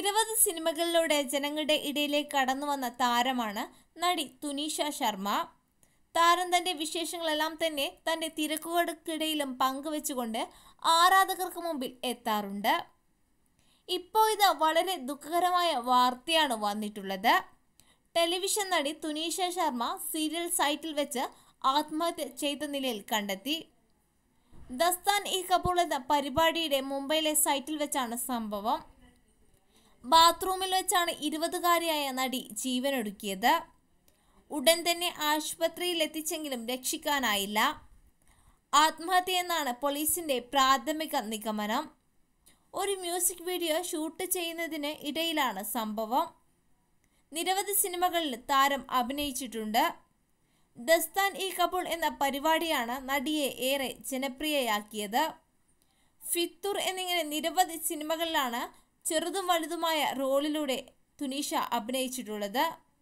നിരവധി സിനിമകളിലൂടെ ജനങ്ങളുടെ ഇടയിലേക്ക് കടന്നു വന്ന താരമാണ് നടി തുനീഷ ശർമ്മ താരം തന്റെ വിശേഷങ്ങളെല്ലാം തന്നെ തന്റെ തിരക്കുകൾക്കിടയിലും പങ്കുവെച്ചുകൊണ്ട് ആരാധകർക്ക് മുമ്പിൽ എത്താറുണ്ട് ഇപ്പോൾ ഇത് വളരെ ദുഃഖകരമായ വാർത്തയാണ് വന്നിട്ടുള്ളത് ടെലിവിഷൻ നടി തുനീഷ ശർമ്മ സീരിയൽ സൈറ്റിൽ വെച്ച് ആത്മഹത്യ ചെയ്ത നിലയിൽ കണ്ടെത്തി ദസ്താൻ ഇ കപൂർ എന്ന പരിപാടിയുടെ മുംബൈയിലെ സൈറ്റിൽ വെച്ചാണ് സംഭവം ബാത്റൂമിൽ വെച്ചാണ് ഇരുപതുകാരിയായ നടി ജീവനൊടുക്കിയത് ഉടൻ തന്നെ ആശുപത്രിയിൽ എത്തിച്ചെങ്കിലും രക്ഷിക്കാനായില്ല ആത്മഹത്യ എന്നാണ് പോലീസിന്റെ പ്രാഥമിക നിഗമനം ഒരു മ്യൂസിക് വീഡിയോ ഷൂട്ട് ചെയ്യുന്നതിന് ഇടയിലാണ് സംഭവം നിരവധി സിനിമകളിൽ താരം അഭിനയിച്ചിട്ടുണ്ട് ദസ്താൻ ഇ കപൂൾ എന്ന പരിപാടിയാണ് നടിയെ ഏറെ ജനപ്രിയയാക്കിയത് ഫിത്തൂർ എന്നിങ്ങനെ നിരവധി സിനിമകളിലാണ് ചെറുതും വലുതുമായ റോളിലൂടെ തുനീഷ അഭിനയിച്ചിട്ടുള്ളത്